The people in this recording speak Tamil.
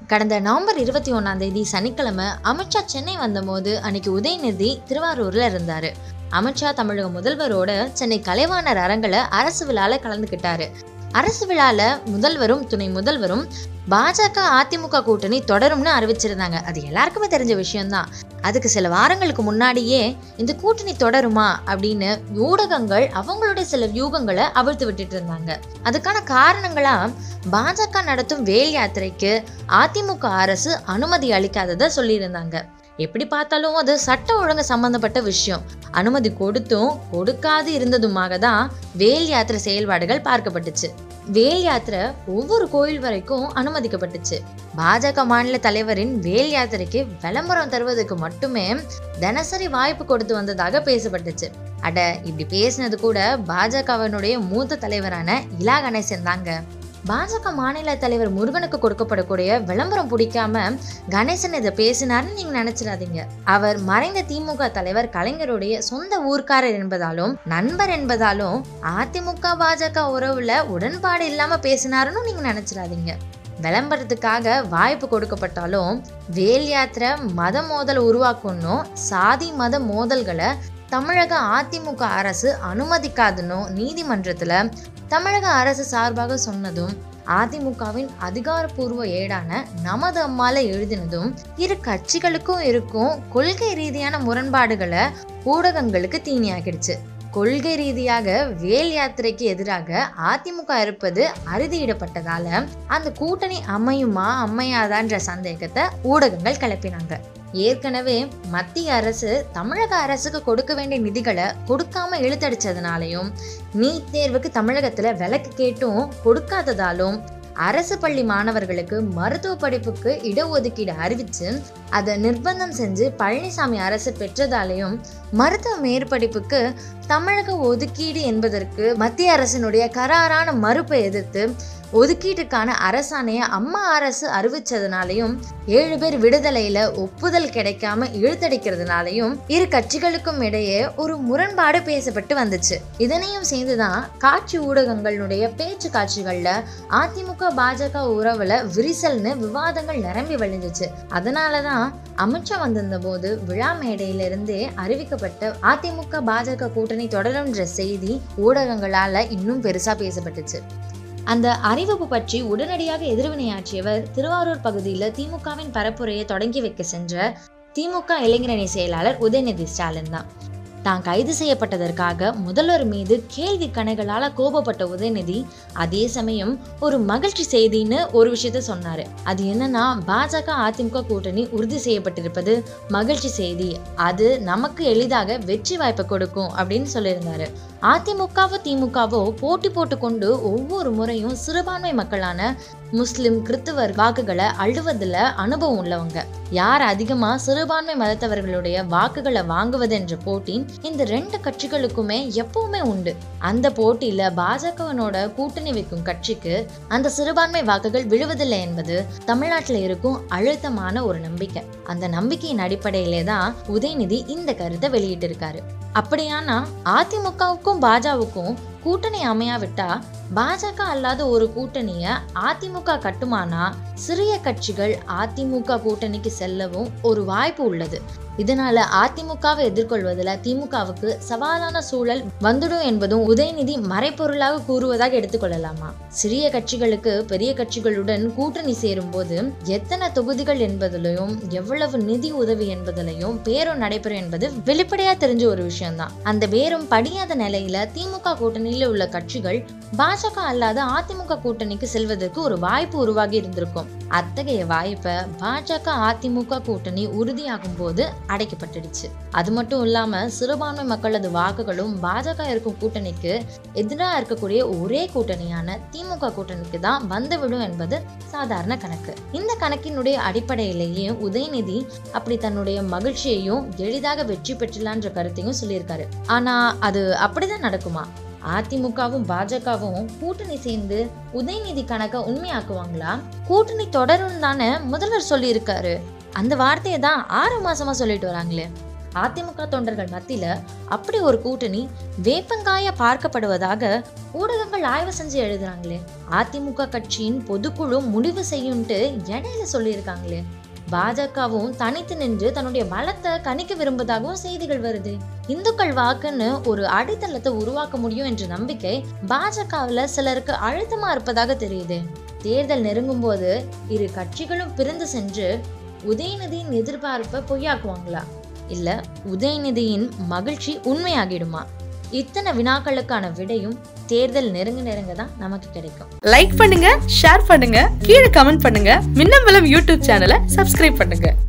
கடந்த நவம்பர் இருபத்தி ஒன்றாம் தேதி சனிக்கிழமை அமித்ஷா சென்னை வந்தபோது அன்னைக்கு உதயநிதி திருவாரூர்ல இருந்தாரு அமித்ஷா தமிழக முதல்வரோட சென்னை கலைவாணர் அரங்கில் அரசு விழால கலந்துக்கிட்டாரு அரசு விழால முதல்வரும் துணை முதல்வரும் பாஜக அதிமுக கூட்டணி தொடரும்னு அறிவிச்சிருந்தாங்க அது எல்லாருக்குமே தெரிஞ்ச விஷயம்தான் அதுக்கு சில வாரங்களுக்கு முன்னாடியே இந்த கூட்டணி தொடருமா அப்படின்னு ஊடகங்கள் அவங்களுடைய சில வியூகங்களை அவிழ்த்து விட்டுட்டு இருந்தாங்க அதுக்கான காரணங்களா பாஜக நடத்தும் வேல் யாத்திரைக்கு அதிமுக அரசு அனுமதி அளிக்காததை சொல்லியிருந்தாங்க எப்படி பார்த்தாலும் அது சட்ட ஒழுங்கு சம்பந்தப்பட்ட விஷயம் அனுமதி கொடுத்தும் கொடுக்காது இருந்ததுமாக தான் வேல் யாத்திரை செயல்பாடுகள் பார்க்கப்பட்டுச்சு வேல் யாத்திரை ஒவ்வொரு கோயில் வரைக்கும் அனுமதிக்கப்பட்டுச்சு பாஜக மாநில தலைவரின் வேல் யாத்திரைக்கு விளம்பரம் தருவதற்கு மட்டுமே தினசரி வாய்ப்பு கொடுத்து வந்ததாக பேசப்பட்டுச்சு அட இப்படி பேசினது கூட பாஜகவினுடைய மூத்த தலைவரான இலா கணேசன் தாங்க பாஜக மாநில தலைவர் முருகனுக்கு கொடுக்கப்படக்கூடிய விளம்பரம் பிடிக்காம கணேசன் இதை பேசினார்னு நீங்க நினைச்சிடாதீங்க அவர் மறைந்த திமுக தலைவர் கலைஞருடைய சொந்த ஊர்க்காரர் என்பதாலும் நண்பர் என்பதாலும் அதிமுக பாஜக உறவுல உடன்பாடு இல்லாம பேசினாருன்னு நீங்க நினைச்சிடாதீங்க விளம்பரத்துக்காக வாய்ப்பு கொடுக்கப்பட்டாலும் வேல் யாத்திரை மத மோதல் உருவாக்கணும் சாதி மத மோதல்களை தமிழக அதிமுக அரசு அனுமதிக்காதுன்னு நீதிமன்றத்துல தமிழக அரசு சார்பாக சொன்னதும் அதிமுகவின் அதிகாரப்பூர்வ ஏடான நமது அம்மால எழுதினதும் இரு கட்சிகளுக்கும் இருக்கும் கொள்கை ரீதியான முரண்பாடுகளை ஊடகங்களுக்கு தீனியாக்கிடுச்சு கொள்கை ரீதியாக வேல் யாத்திரைக்கு எதிராக அதிமுக இருப்பது அறுதியிடப்பட்டதால அந்த கூட்டணி அமையுமா அமையாதான்ற சந்தேகத்தை ஊடகங்கள் கிளப்பினாங்க ஏற்கனவே மத்திய அரசு தமிழக அரசுக்கு கொடுக்க வேண்டிய நிதிகளை கொடுக்காம இழுத்தடிச்சதுனாலையும் நீட் தேர்வுக்கு தமிழகத்துல விலக்கு கேட்டும் கொடுக்காததாலும் அரசு பள்ளி மாணவர்களுக்கு மருத்துவ படிப்புக்கு இடஒதுக்கீடு அறிவிச்சு அதை நிர்பந்தம் செஞ்சு பழனிசாமி அரசு பெற்றதாலையும் மருத்துவ மேற்படிப்புக்கு தமிழக ஒதுக்கீடு என்பதற்கு மத்திய அரசினுடைய கராரான மறுப்பை எதிர்த்து ஒதுக்கீட்டுக்கான அரசாணையை அம்மா அரசு அறிவிச்சதுனாலையும் ஏழு பேர் விடுதலையில ஒப்புதல் கிடைக்காம இழுத்தடிக்கிறதுனாலையும் இரு கட்சிகளுக்கும் இடையே ஒரு முரண்பாடு பேசப்பட்டு வந்துச்சு இதனையும் சேர்ந்துதான் காட்சி ஊடகங்களுடைய பேச்சு காட்சிகள்ல அதிமுக பாஜக உறவுல விரிசல்னு விவாதங்கள் நிரம்பி வழிஞ்சிச்சு அதனாலதான் அமித்ஷா வந்திருந்த போது விழா மேடையில இருந்தே அறிவிக்கப்பட்ட அதிமுக பாஜக கூட்டணி தொடரும்ன்ற செய்தி ஊடகங்களால இன்னும் பெருசா பேசப்பட்டுச்சு அந்த அறிவிப்பு பற்றி உடனடியாக எதிர்வினையாற்றியவர் திருவாரூர் பகுதியில் திமுகவின் பரப்புரையை தொடங்கி வைக்க சென்ற திமுக இளைஞரணி செயலாளர் உதயநிதி ஸ்டாலின் தான் தான் கைது செய்யப்பட்டதற்காக முதல்வர் மீது கேள்வி கணைகளால கோபப்பட்ட உதயநிதி அதே சமயம் ஒரு மகிழ்ச்சி செய்தின்னு ஒரு விஷயத்த சொன்னாரு அது என்னன்னா பாஜக அதிமுக கூட்டணி உறுதி செய்யப்பட்டிருப்பது மகிழ்ச்சி செய்தி அது நமக்கு எளிதாக வெற்றி வாய்ப்பை கொடுக்கும் அப்படின்னு சொல்லியிருந்தாரு அதிமுகவோ திமுகவோ போட்டி போட்டுக்கொண்டு ஒவ்வொரு முறையும் சிறுபான்மை மக்களான முஸ்லிம் கிறித்துவர் வாக்குகளை அழுவதில் அனுபவம் உள்ளவங்க யார் அதிகமா சிறுபான்மை மதத்தவர்களுடைய வாக்குகளை வாங்குவது என்ற போட்டி இந்த ரெண்டு கட்சிகளுக்குமே எப்பவுமே உண்டு அந்த போட்டியில பாஜகவனோட கூட்டணி வைக்கும் கட்சிக்கு அந்த சிறுபான்மை வாக்குகள் விழுவதில்லை என்பது தமிழ்நாட்டில் இருக்கும் அழுத்தமான ஒரு நம்பிக்கை அந்த நம்பிக்கையின் அடிப்படையிலே தான் உதயநிதி இந்த கருத்தை வெளியிட்டிருக்காரு அப்படியானா அதிமுகவுக்கும் பாஜகவுக்கும் கூட்டணி அமையாவிட்டா பாஜக அல்லாத ஒரு கூட்டணிய அதிமுக கட்டுமானா சிறிய கட்சிகள் அதிமுக கூட்டணிக்கு செல்லவும் ஒரு வாய்ப்பு உள்ளது இதனால அதிமுகவை எதிர்கொள்வதில் திமுகவுக்கு சவாலான சூழல் வந்துடும் என்பதும் உதயநிதி மறைப்பொருளாக கூறுவதாக எடுத்துக்கொள்ளலாமா சிறிய கட்சிகளுக்கு பெரிய கட்சிகளுடன் கூட்டணி சேரும் போது எத்தனை தொகுதிகள் என்பதிலையும் எவ்வளவு நிதி உதவி என்பதிலையும் பேரும் நடைபெறும் என்பது வெளிப்படையா தெரிஞ்ச ஒரு விஷயம்தான் அந்த பேரும் படியாத நிலையில திமுக கூட்டணியில உள்ள கட்சிகள் பாஜக அல்லாத அதிமுக கூட்டணிக்கு செல்வதற்கு ஒரு வாய்ப்பு உருவாகி இருந்திருக்கும் அத்தகைய வாய்ப்பை பாஜக அதிமுக கூட்டணி உறுதியாகும் போது அடைக்கப்பட்டுடுச்சு அது மட்டும் இல்லாம சிறுபான்மை மக்களது வாக்குகளும் பாஜக இருக்கும் கூட்டணிக்கு எதிராக இருக்கக்கூடிய ஒரே கூட்டணியான திமுக கூட்டணிக்கு தான் வந்துவிடும் என்பது சாதாரண கணக்கு இந்த கணக்கினுடைய அடிப்படையிலேயே உதயநிதி அப்படி தன்னுடைய மகிழ்ச்சியையும் எளிதாக வெற்றி பெற்றலான்ற கருத்தையும் சொல்லியிருக்காரு ஆனா அது அப்படிதான் நடக்குமா அதிமுகவும் பாஜகவும் கூட்டணி சேர்ந்து உதயநிதி கணக்கை உண்மையாக்குவாங்களா கூட்டணி தொடரும் தானே முதல்வர் சொல்லியிருக்காரு அந்த வார்த்தையை தான் ஆறு மாசமா சொல்லிட்டு வராங்களே அதிமுக தொண்டர்கள் மத்தியில அப்படி ஒரு கூட்டணி வேப்பங்காய பார்க்கப்படுவதாக ஊடகங்கள் ஆய்வு செஞ்சு எழுதுறாங்களே அதிமுக கட்சியின் பொதுக்குழு முடிவு செய்யும்ட்டு இடையில சொல்லியிருக்காங்களே பாஜகவும் தனித்து நின்று தன்னுடைய பலத்தை கணிக்க விரும்புவதாகவும் செய்திகள் வருது இந்துக்கள் வாக்குன்னு ஒரு அடித்தளத்தை உருவாக்க முடியும் என்ற நம்பிக்கை பாஜகவுல சிலருக்கு அழுத்தமா இருப்பதாக தெரியுது தேர்தல் நெருங்கும் போது இரு கட்சிகளும் பிரிந்து சென்று உதயநிதியின் எதிர்பார்ப்பை பொய்யாக்குவாங்களா இல்ல உதயநிதியின் மகிழ்ச்சி உண்மையாகிடுமா இத்தனை வினாக்களுக்கான விடையும் தேர்தல் நெருங்க நெருங்க தான் நமக்கு கிடைக்கும் லைக் பண்ணுங்க ஷேர் பண்ணுங்க கீழே கமெண்ட் பண்ணுங்க மின்னம்பலம் யூடியூப் சேனலை சப்ஸ்கிரைப் பண்ணுங்க